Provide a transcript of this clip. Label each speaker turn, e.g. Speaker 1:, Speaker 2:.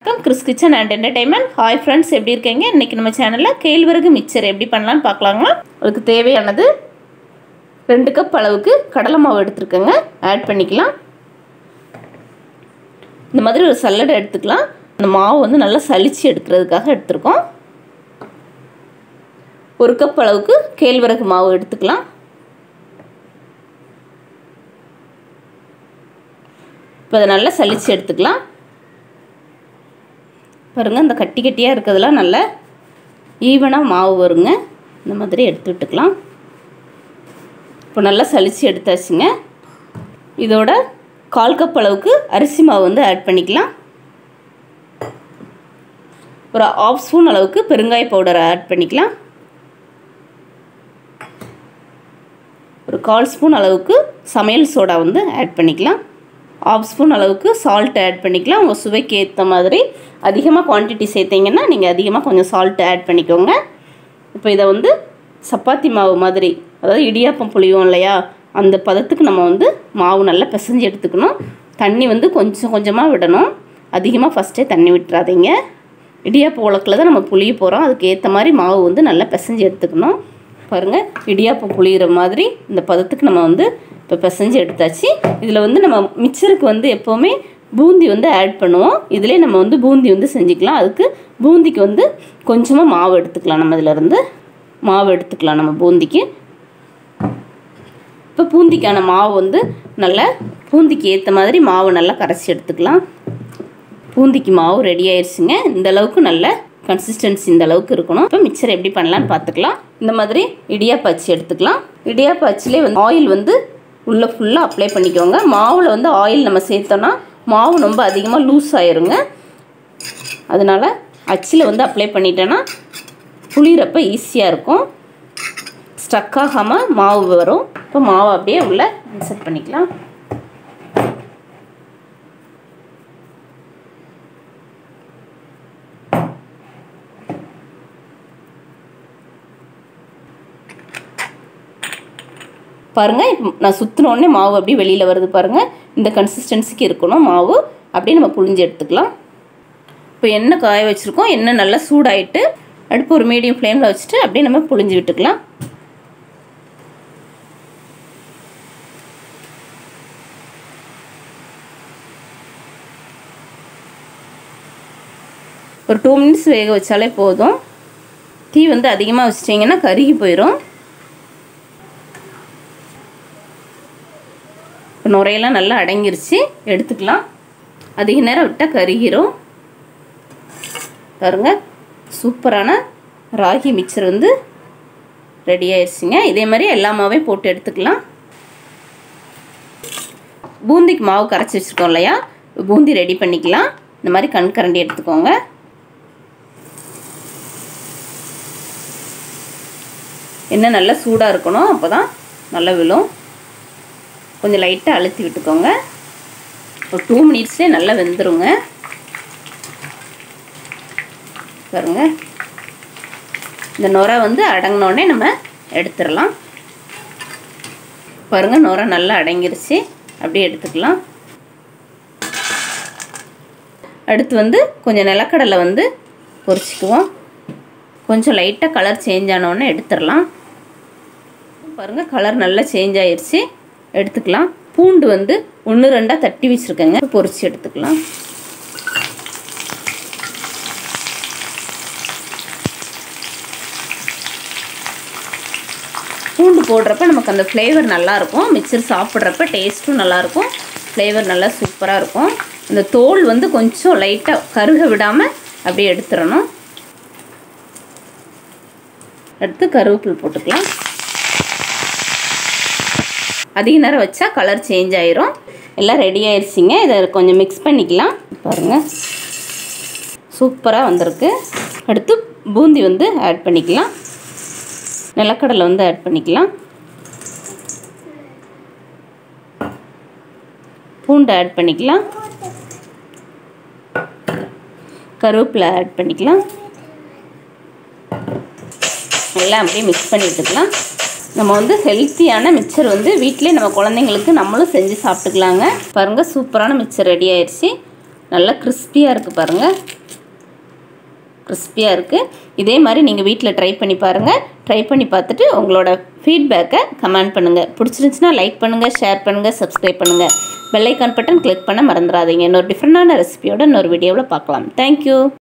Speaker 1: வணக்கம் Chris kitchen and entertainment hi friends எப்படி இருக்கீங்க இன்றைக்கி நம்ம சேனலில் கேழ்வரகு மிக்சர் எப்படி பண்ணலான்னு பார்க்கலாங்க அதுக்கு தேவையானது ரெண்டு கப் அளவுக்கு கடலை மாவு எடுத்துருக்கேங்க ஆட் பண்ணிக்கலாம் இந்த மாதிரி ஒரு சல்லடை எடுத்துக்கலாம் அந்த மாவு வந்து நல்லா சலிச்சு எடுக்கிறதுக்காக எடுத்துருக்கோம் ஒரு கப் அளவுக்கு கேழ்வரகு மாவு எடுத்துக்கலாம் இப்போ அதை நல்லா சலிச்சு எடுத்துக்கலாம் பாருங்கள் இந்த கட்டி கட்டியாக இருக்கிறதுலாம் நல்லா ஈவனாக மாவு வருங்க இந்த மாதிரி எடுத்து விட்டுக்கலாம் இப்போ நல்லா சலிச்சு எடுத்தாச்சுங்க இதோட கால் கப் அளவுக்கு அரிசி மாவு வந்து ஆட் பண்ணிக்கலாம் ஒரு ஆஃப் ஸ்பூன் அளவுக்கு பெருங்காய பவுடரை ஆட் பண்ணிக்கலாம் ஒரு கால் ஸ்பூன் அளவுக்கு சமையல் சோடா வந்து ஆட் பண்ணிக்கலாம் ஆஃப் ஸ்பூன் அளவுக்கு சால்ட் ஆட் பண்ணிக்கலாம் உங்கள் சுவைக்கு ஏற்ற மாதிரி அதிகமாக குவான்டிட்டி சேர்த்திங்கன்னா நீங்கள் அதிகமாக கொஞ்சம் சால்ட் ஆட் பண்ணிக்கோங்க இப்போ இதை வந்து சப்பாத்தி மாவு மாதிரி அதாவது இடியாப்பம் புளியும் இல்லையா அந்த பதத்துக்கு நம்ம வந்து மாவு நல்லா பிசைஞ்சு எடுத்துக்கணும் தண்ணி வந்து கொஞ்சம் கொஞ்சமாக விடணும் அதிகமாக ஃபஸ்ட்டே தண்ணி விட்டுறாதீங்க இடியாப்ப உலக்கில் தான் நம்ம புளிய போகிறோம் அதுக்கு ஏற்ற மாதிரி மாவு வந்து நல்லா பிசைஞ்சு எடுத்துக்கணும் பாருங்கள் இடியாப்பம் புளிகிற மாதிரி இந்த பதத்துக்கு நம்ம வந்து இப்போ பிசைஞ்சு எடுத்தாச்சு இதில் வந்து நம்ம மிக்சருக்கு வந்து எப்போவுமே பூந்தி வந்து ஆட் பண்ணுவோம் இதிலே நம்ம வந்து பூந்தி வந்து செஞ்சுக்கலாம் அதுக்கு பூந்திக்கு வந்து கொஞ்சமாக மாவு எடுத்துக்கலாம் நம்ம இதிலேருந்து மாவு எடுத்துக்கலாம் நம்ம பூந்திக்கு இப்போ பூந்திக்கான மாவு வந்து நல்லா பூந்திக்கு ஏற்ற மாதிரி மாவு நல்லா கரைச்சி எடுத்துக்கலாம் பூந்திக்கு மாவு ரெடி ஆயிடுச்சுங்க இந்த அளவுக்கு நல்ல கன்சிஸ்டன்சி இந்த அளவுக்கு இருக்கணும் இப்போ மிக்சர் எப்படி பண்ணலான்னு பார்த்துக்கலாம் இந்த மாதிரி இடியாப்ப அச்சு எடுத்துக்கலாம் இடியாப்ப அச்சுலேயே வந்து ஆயில் வந்து உள்ளே ஃபுல்லாக அப்ளை பண்ணிக்கோங்க மாவில் வந்து ஆயில் நம்ம சேர்த்தோன்னா மாவு ரொம்ப அதிகமாக லூஸ் ஆயிருங்க அதனால் அச்சில் வந்து அப்ளை பண்ணிட்டேன்னா புளிகிறப்ப ஈஸியாக இருக்கும் ஸ்டக் ஆகாமல் மாவு வரும் இப்போ மாவை அப்படியே உள்ளே இன்சர்ட் பண்ணிக்கலாம் பாருங்கள் இப்போ நான் சுற்றினோடனே மாவு அப்படியே வெளியில் வருது பாருங்கள் இந்த கன்சிஸ்டன்சிக்கு இருக்கணும் மாவு அப்படியே நம்ம புழிஞ்சு எடுத்துக்கலாம் இப்போ எண்ணெய் காய வச்சுருக்கோம் எண்ணெய் நல்லா சூடாயிட்டு அடுப்பு ஒரு மீடியம் ஃப்ளேமில் வச்சுட்டு அப்படியே நம்ம புழிஞ்சு விட்டுக்கலாம் ஒரு டூ மினிட்ஸ் வேக வச்சாலே போதும் தீ வந்து அதிகமாக வச்சிட்டிங்கன்னா கருகி போயிடும் இப்போ நுரையெல்லாம் நல்லா அடங்கிருச்சு எடுத்துக்கலாம் அதிக நேரம் விட்டால் கருகிரும் பாருங்க சூப்பரான ராகி மிக்சர் வந்து ரெடி ஆயிடுச்சுங்க இதே மாதிரி எல்லா மாவையும் போட்டு எடுத்துக்கலாம் பூந்திக்கு மாவு கரைச்சி வச்சுருக்கோம் இல்லையா பூந்தி ரெடி பண்ணிக்கலாம் இந்த மாதிரி கண் கரண்டி எடுத்துக்கோங்க எண்ணெய் நல்லா சூடாக இருக்கணும் அப்போ தான் நல்லா விழும் கொஞ்சம் லைட்டாக அழுத்தி விட்டுக்கோங்க ஒரு டூ மினிட்ஸ்லேயே நல்லா வெந்துருங்க பாருங்க இந்த நுரை வந்து அடங்கினோடனே நம்ம எடுத்துடலாம் பாருங்கள் நுரை நல்லா அடங்கிருச்சு அப்படியே எடுத்துக்கலாம் அடுத்து வந்து கொஞ்சம் நிலக்கடலை வந்து பொரிச்சிக்குவோம் கொஞ்சம் லைட்டாக கலர் சேஞ்ச் ஆனோடனே எடுத்துடலாம் பாருங்கள் கலர் நல்லா சேஞ்ச் ஆயிடுச்சு எடுத்துக்கலாம் பூண்டு வந்து ஒன்று ரெண்டாக தட்டி வச்சுருக்கேங்க பொரிச்சு எடுத்துக்கலாம் பூண்டு போடுறப்ப நமக்கு அந்த ஃப்ளேவர் நல்லாயிருக்கும் மிக்சர் சாப்பிட்றப்ப டேஸ்ட்டும் நல்லாயிருக்கும் ஃப்ளேவர் நல்லா சூப்பராக இருக்கும் இந்த தோல் வந்து கொஞ்சம் லைட்டாக கருக விடாமல் அப்படியே எடுத்துடணும் அடுத்து கருவேப்பில் போட்டுக்கலாம் அதிக நேரம் வச்சா கலர் சேஞ்ச் ஆயிரும் எல்லாம் ரெடி ஆயிடுச்சிங்க இதை கொஞ்சம் மிக்ஸ் பண்ணிக்கலாம் பாருங்கள் சூப்பராக வந்திருக்கு அடுத்து பூந்தி வந்து ஆட் பண்ணிக்கலாம் நிலக்கடலை வந்து ஆட் பண்ணிக்கலாம் பூண்டு ஆட் பண்ணிக்கலாம் கருவேப்பிலை ஆட் பண்ணிக்கலாம் எல்லாம் அப்படியே மிக்ஸ் பண்ணி விட்டுக்கலாம் நம்ம வந்து ஹெல்த்தியான மிக்சர் வந்து வீட்டிலே நம்ம குழந்தைங்களுக்கு நம்மளும் செஞ்சு சாப்பிட்டுக்கலாங்க பாருங்கள் சூப்பரான மிக்சர் ரெடி ஆயிடுச்சு நல்லா கிறிஸ்பியாக இருக்குது பாருங்கள் கிறிஸ்பியாக இருக்குது இதே மாதிரி நீங்கள் வீட்டில் ட்ரை பண்ணி பாருங்கள் ட்ரை பண்ணி பார்த்துட்டு உங்களோட ஃபீட்பேக்கை கமெண்ட் பண்ணுங்கள் பிடிச்சிருந்துச்சுன்னா லைக் பண்ணுங்கள் ஷேர் பண்ணுங்கள் சப்ஸ்கிரைப் பண்ணுங்கள் பெல்லைக்கான் பட்டன் கிளிக் பண்ண மறந்துடாதீங்க இன்னொரு டிஃப்ரெண்டான ரெசிபியோட இன்னொரு வீடியோவில் பார்க்கலாம் தேங்க்யூ